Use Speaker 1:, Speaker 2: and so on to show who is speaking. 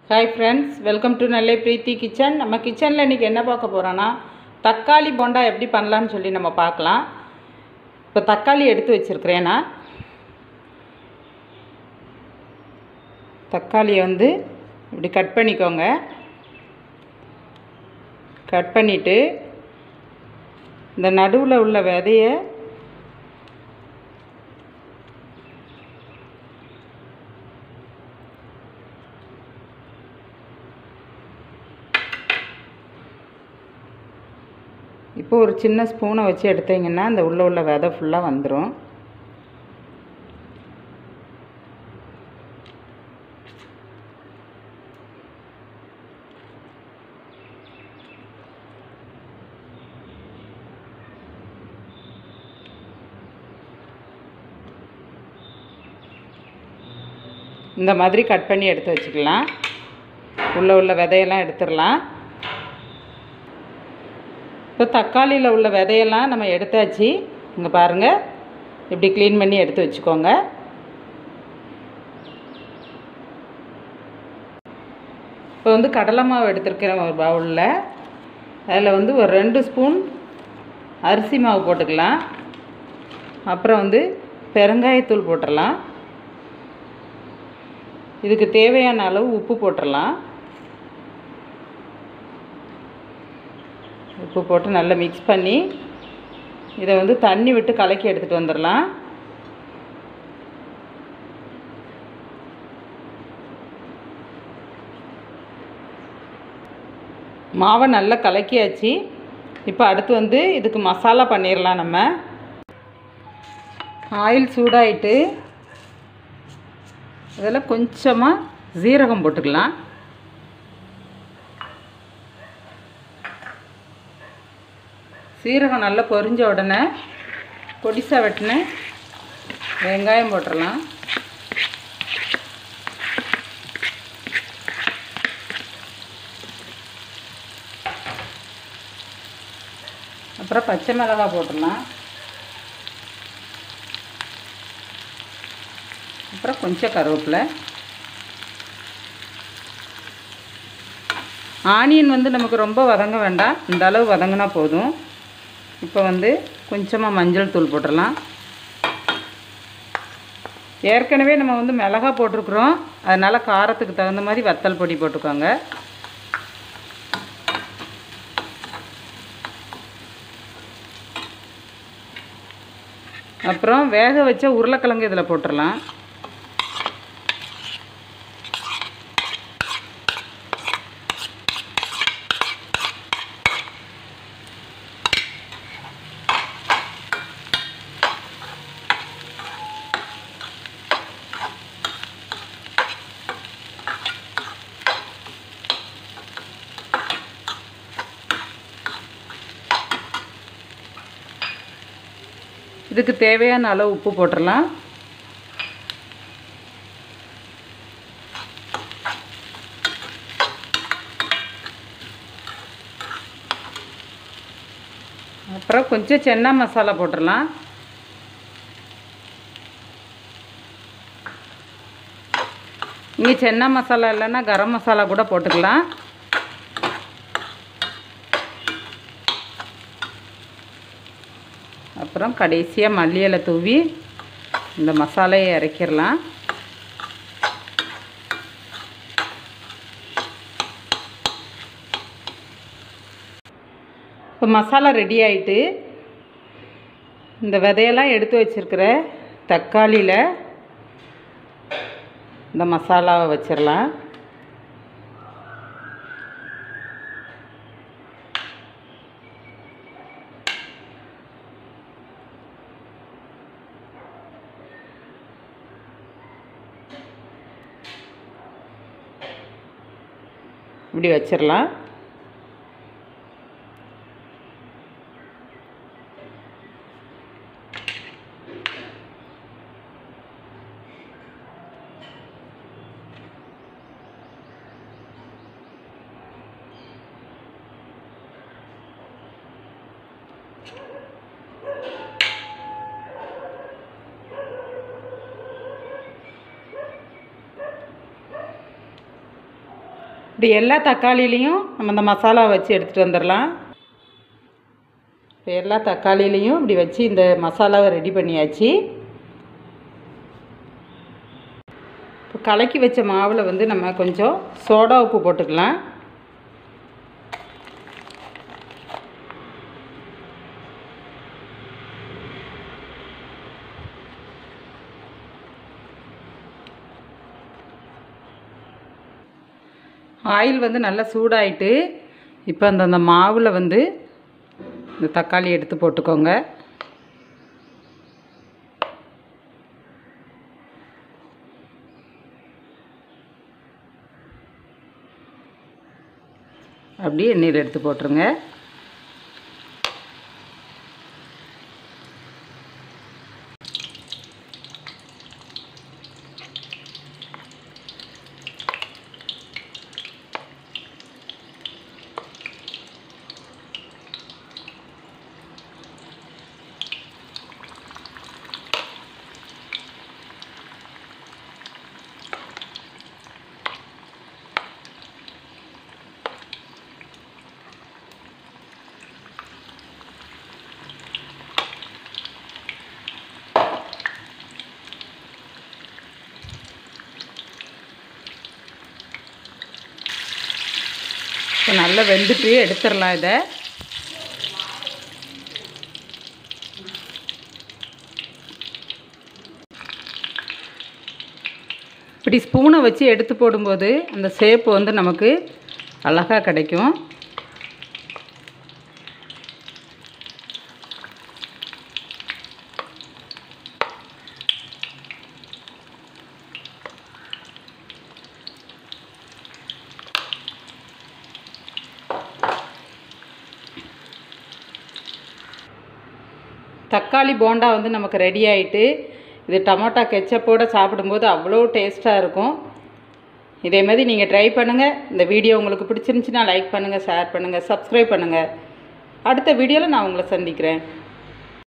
Speaker 1: hi friends welcome to Nellai Preethi kitchen நம்ம கிச்சனில் இன்றைக்கி என்ன பார்க்க போகிறோன்னா தக்காளி போண்டா எப்படி பண்ணலான்னு சொல்லி நம்ம பார்க்கலாம் இப்போ தக்காளி எடுத்து வச்சுருக்கிறேன் நான் தக்காளியை வந்து இப்படி கட் பண்ணிக்கோங்க கட் பண்ணிவிட்டு இந்த நடுவில் உள்ள விதையை இப்போ ஒரு சின்ன ஸ்பூனை வச்சு எடுத்தீங்கன்னா அந்த உள்ளே உள்ள விதை ஃபுல்லாக வந்துடும் இந்த மாதிரி கட் பண்ணி எடுத்து வச்சுக்கலாம் உள்ளே உள்ள விதையெல்லாம் எடுத்துடலாம் இப்போ தக்காளியில் உள்ள விதையெல்லாம் நம்ம எடுத்தாச்சு இங்கே பாருங்கள் இப்படி க்ளீன் பண்ணி எடுத்து வச்சுக்கோங்க இப்போ வந்து கடலை மாவு எடுத்துருக்கிறேன் ஒரு பவுலில் அதில் வந்து ஒரு ரெண்டு ஸ்பூன் அரிசி மாவு போட்டுக்கலாம் அப்புறம் வந்து பெருங்காயத்தூள் போட்டுடலாம் இதுக்கு தேவையான அளவு உப்பு போட்டுடலாம் உப்பு போட்டு நல்லா மிக்ஸ் பண்ணி இதை வந்து தண்ணி விட்டு கலக்கி எடுத்துகிட்டு வந்துடலாம் மாவை நல்லா கலக்கியாச்சு இப்போ அடுத்து வந்து இதுக்கு மசாலா பண்ணிடலாம் நம்ம ஆயில் சூடாயிட்டு இதில் கொஞ்சமாக ஜீரகம் போட்டுக்கலாம் சீரகம் நல்லா பொரிஞ்ச உடனே பொடிசாக வெட்டின வெங்காயம் போட்டுடலாம் அப்புறம் பச்சை மிளகாய் போட்டுடலாம் அப்புறம் கொஞ்சம் கருவேப்பிலை ஆனியன் வந்து நமக்கு ரொம்ப வதங்க வேண்டாம் இந்த அளவு வதங்கினா போதும் இப்போ வந்து கொஞ்சமாக மஞ்சள் தூள் போட்டுடலாம் ஏற்கனவே நம்ம வந்து மிளகா போட்டிருக்குறோம் அதனால் காரத்துக்கு தகுந்த மாதிரி வத்தல் பொடி போட்டுக்கோங்க அப்புறம் வேக வச்ச உருளைக்கிழங்கு இதில் போட்டுடலாம் இதுக்கு தேவையான அளவு உப்பு போட்டுடலாம் அப்புறம் கொஞ்சம் சென்னா மசாலா போட்டுடலாம் இங்கே சென்னா மசாலா இல்லைன்னா கரம் மசாலா கூட போட்டுக்கலாம் அப்புறம் கடைசியாக மல்லி இலை தூவி இந்த மசாலையை இறக்கிடலாம் இப்போ மசாலா ரெடி ஆயிட்டு இந்த விதையெல்லாம் எடுத்து வச்சுருக்கிற தக்காளியில் இந்த மசாலாவை வச்சிடலாம் இப்படி வச்சிடலாம் இப்படி எல்லா தக்காளிலையும் நம்ம இந்த மசாலா வச்சு எடுத்துகிட்டு வந்துடலாம் இப்போ எல்லா தக்காளிலையும் இப்படி வச்சு இந்த மசாலாவை ரெடி பண்ணியாச்சு இப்போ கலக்கி வச்ச மாவில் வந்து நம்ம கொஞ்சம் சோடா உப்பு போட்டுக்கலாம் ஆயில் வந்து நல்லா சூடாயிட்டு இப்போ அந்த அந்த மாவில் வந்து இந்த தக்காளி எடுத்து போட்டுக்கோங்க அப்படியே எண்ணெயில் எடுத்து போட்டுருங்க இப்போ நல்லா வெந்துட்டு எடுத்துடலாம் இதை இப்படி ஸ்பூனை வச்சு எடுத்து போடும்போது அந்த ஷேப்பு வந்து நமக்கு அழகாக கிடைக்கும் தக்காளி போண்டா வந்து நமக்கு ரெடி ஆயிட்டு இது டொமேட்டோ கெச்சப்போடு சாப்பிடும்போது அவ்வளோ டேஸ்ட்டாக இருக்கும் இதே மாதிரி நீங்கள் ட்ரை பண்ணுங்கள் இந்த வீடியோ உங்களுக்கு பிடிச்சிருந்துச்சின்னா லைக் பண்ணுங்கள் ஷேர் பண்ணுங்கள் சப்ஸ்கிரைப் பண்ணுங்கள் அடுத்த வீடியோவில் நான் உங்களை சந்திக்கிறேன்